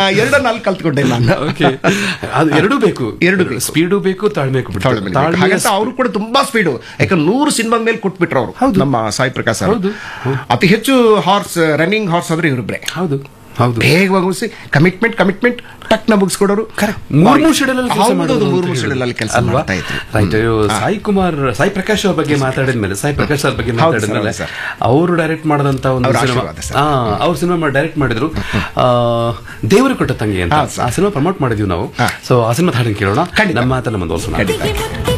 ಎರಡನ್ನ ಅಲ್ಲಿ ಕಲ್ತ್ಕೊಂಡೆ ನಾನು ಓಕೆ ಅದು ಎರಡೂ ಬೇಕು ಎರಡೂ ಬೇಕು. ಸ್ಪೀಡು ಬೇಕು ತಾಳ್ಮೆ ಬೇಕು ತಾಳ್ಮೆ ಬೇಕು. ಹಾಗಂತ ಅವರು ಕೂಡ ತುಂಬಾ ಸ್ಪೀಡ್ ಯಾಕಂದ್ರೆ ನೂರು ಸಿನಿಮಾ ಮೇಲೆ ಕೊಟ್ಬಿಟ್ರು ಅವರು ನಮ್ಮ ಸಾಯಿ ಪ್ರಕಾಶ್ ಅವರು ಹೌದು. ಅತಿ ಹೆಚ್ಚು ಹಾರ್ಸ್ ರನ್ನಿಂಗ್ ಹಾರ್ಸ್ ಅಂದ್ರೆ ಇವರಿಬ್ರೆ ಹೌದು ಹೌದು ಬೇಗವಾಗಿ ಮುಗಿಸಿ ಕಮಿಟ್ಮೆಂಟ್ ಕಮಿಟ್ಮೆಂಟ್ ಟಕ್ನ ಮುಗಿಸ್ಕೊಡೋರು ಮೂರ್ ಮೂರ್ ಶೆಡ್ಯೂಲ್ ಅಲ್ಲಿ ಕೆಲಸ ಹೌದು, ಮಾಡೋದು ಮೂರ್ ಅಂತ ಮೂರ್ ಹೇಳಿ. ಶೆಡ್ಯೂಲ್ ಅಲ್ಲಿ ಕೆಲಸ ಅಲ್ವಾ? ಮಾಡ್ತಾ ಇದ್ರು ರೈಟ್ ಸಾಯಿ ಕುಮಾರ್ ಸಾಯಿ ಪ್ರಕಾಶ್ ಅವ್ರ ಬಗ್ಗೆ ಮಾತಾಡಿದ್ಮೇಲೆ ಸಾಯಿ ಪ್ರಕಾಶ್ ಅವ್ರ ಬಗ್ಗೆ ಹೌದು ಸರ್, ಮಾತಾಡಿದ್ಮೇಲೆ ಹೌದು ಸರ್. ಅವರು ಡೈರೆಕ್ಟ್ ಮಾಡಿದಂತ ಒಂದು ಅವ್ರ ಸಿನಿಮಾ ಆಶೀರ್ವಾದ ಸರ್. ಹಾ ಅವ್ರ ಸಿನಿಮಾ ಡೈರೆಕ್ಟ್ ಮಾಡಿದ್ರು ಆ, ದೇವರು ಕೊಟ್ಟ ತಂಗಿ ಅಂತ ಹೌದು ಸರ್. ಆ ಸಿನಿಮಾ ಪ್ರಮೋಟ್ ಮಾಡಿದ್ವಿ ನಾವು ಹಾ. ಸೊ ಆ ಸಿನಿಮಾ ಹಾಡನ್ನು ಕೇಳೋಣ ಖಂಡಿತ. ನಮ್ಮ ಮಾತನ್ನ ಮುಂದುವರ್ಸೋಣ ಖಂಡಿತ.